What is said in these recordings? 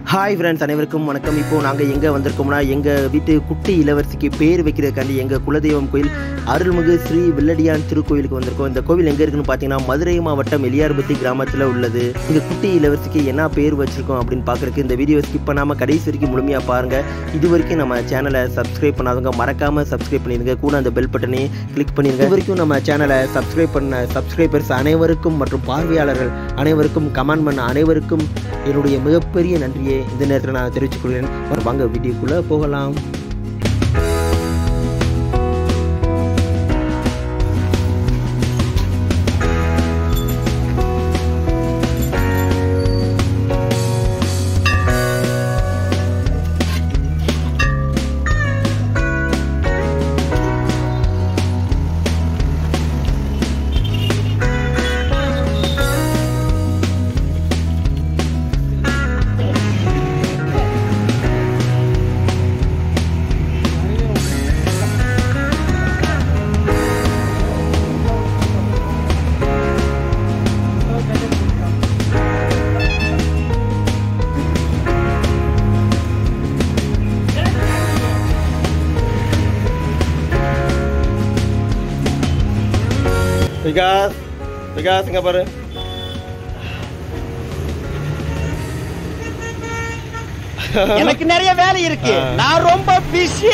Hi friends அனைவருக்கும் வணக்கம் இப்போ நாங்கள் எங்கே வந்திருக்கோம்னா எங்கள் வீட்டு குட்டி இளவரசிக்கு பேர் வைக்கிறதுக்காண்டி எங்கள் குலதெய்வம் கோயில் அருள்மிகு ஸ்ரீ வெள்ளடியான் திருக்கோயிலுக்கு வந்திருக்கோம் இந்த கோவில் எங்கே இருக்குன்னு பார்த்தீங்கன்னா மதுரை மாவட்டம் எலியார்பத்தி கிராமத்தில் உள்ளது இந்த குட்டி இளவரசிக்கு என்ன பேர் வச்சிருக்கோம் அப்படின்னு பார்க்குறதுக்கு இந்த வீடியோ ஸ்கிப் பண்ணாமல் கடைசி வரைக்கும் முழுமையாக பாருங்கள் இது வரைக்கும் நம்ம சேனலை சப்ஸ்கிரைப் பண்ணாதவங்க மறக்காமல் சப்ஸ்கிரைப் பண்ணிடுங்க கூட அந்த பெல் பட்டனையும் கிளிக் பண்ணிடுங்க இது வரைக்கும் நம்ம சேனலை சப்ஸ்கிரைப் பண்ண சப்ஸ்கிரைபர்ஸ் அனைவருக்கும் மற்றும் பார்வையாளர்கள் அனைவருக்கும் கமெண்ட் பண்ண அனைவருக்கும் என்னுடைய மிகப்பெரிய நன்றியை இந்த நேரத்தில் நான் தெரிவித்துக் கொள்கிறேன் வாங்க வீடியோக்குள்ளே போகலாம் விகாஸ் விகாஸ் இங்கே பாரு எனக்கு நிறைய வேலை இருக்கு ஆ. நான் ரொம்ப பிஸி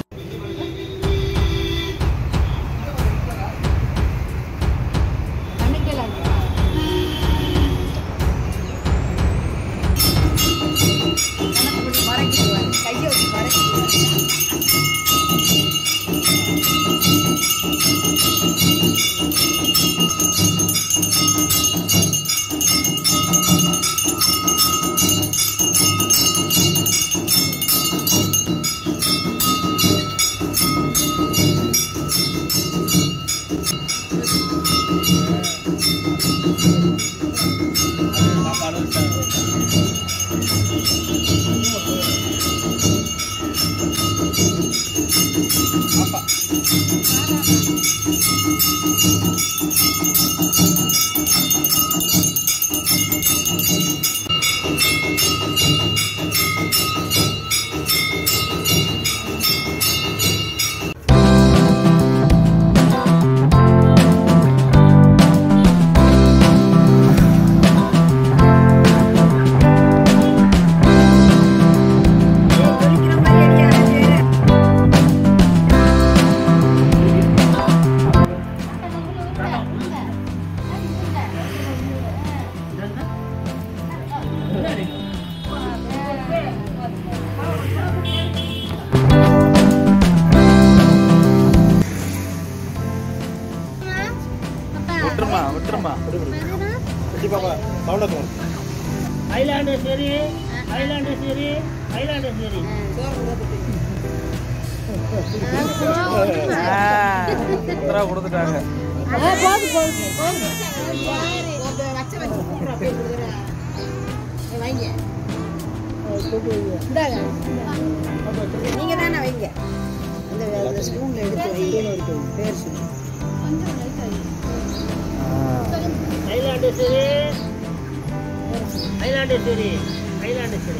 விட்டுருமா விட்டுருமா ஐலாண்டு சரி ஐலாண்டு சரி ஐலாண்டு சரி கொடுத்துட்டாங்க நீங்க தானே வைங்க அந்த அந்த ஸ்பூன்ல எடுத்து வைங்க பேர் சொல்லி ஐலாண்டு சரி ஐலாண்டு சரி ஐலாண்டு சரி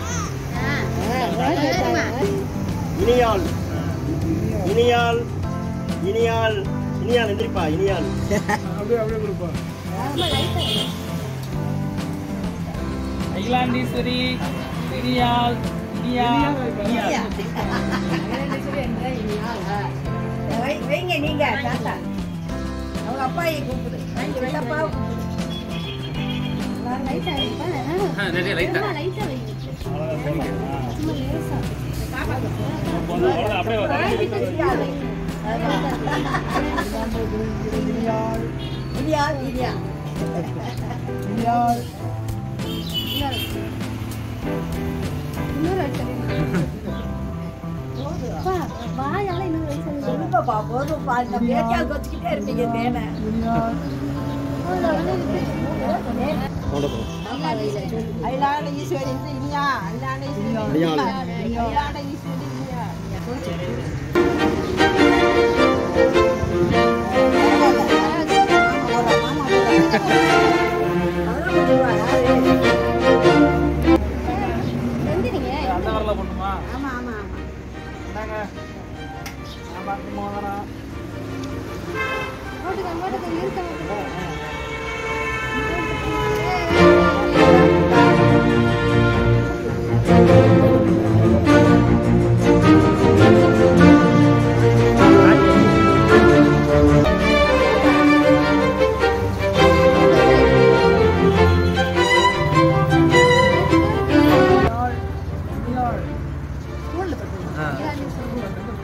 இனியால் இனியால் இனியால் இனியால் எந்திரிப்பா இனியால் ஐலாண்டீஸ்வரி இனியால் இனியால் இனியால் வை- வைங்க நீங்க தாத்தா அவங்க அப்பாயை கூப்பிடு வாங்கி வெள்ளப்பாவை இனியால் இனியால் சொல்லுப்பா போதும்ப்பா இந்த பேச்சால் வச்சுக்கிட்டே இருப்பீங்க தேனை அயலான ஈஸ்வரி இது இனியா அயலான ஈஸ்வரி இனியால். அயலான ஈஸ்வரி இனியா மாமா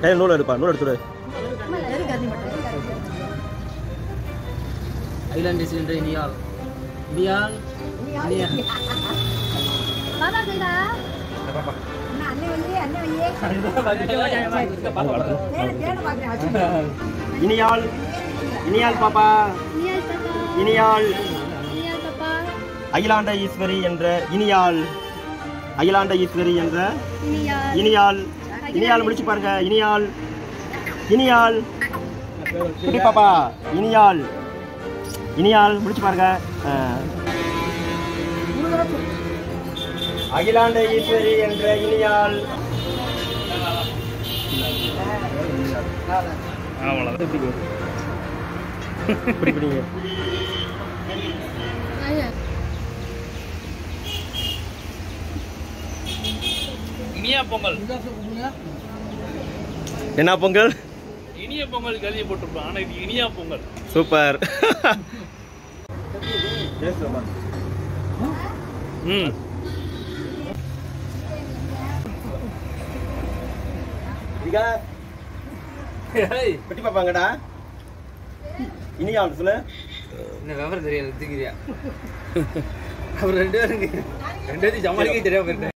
கையில் நூல் எடுப்பா நூல் எடுத்துடு ஐலாண்ட் என்ற இனியால் இனியால் இனியால் இனியால் பாப்பா இனியால் அகிலாண்ட ஈஸ்வரி என்ற இனியால் அகிலாண்ட ஈஸ்வரி என்ற இனியால் இனியால் முடிச்சு பாருங்க இனியால் இனியால் குட்டி பாப்பா இனியால் இனியால் முடிச்சு பாருங்க ஆ. அகிலாண்ட ஈஸ்வரி என்ற இனியால் இப்படி பிடிங்க இனியா பொங்கல் என்ன பொங்கல் இனிய பொங்கல் கழுவி போட்டிருப்பான் ஆனா இது இனியா பொங்கல் சூப்பர் ம் குட்டி பாப்பாங்கடா இனியால் சொல்லு இந்த விவரம் தெரியாது தூக்கிறியா அவர் ரெண்டு பேரும் ரெண்டு பேரும் சமாளிக்க தெரியாம போயிருந்தேன்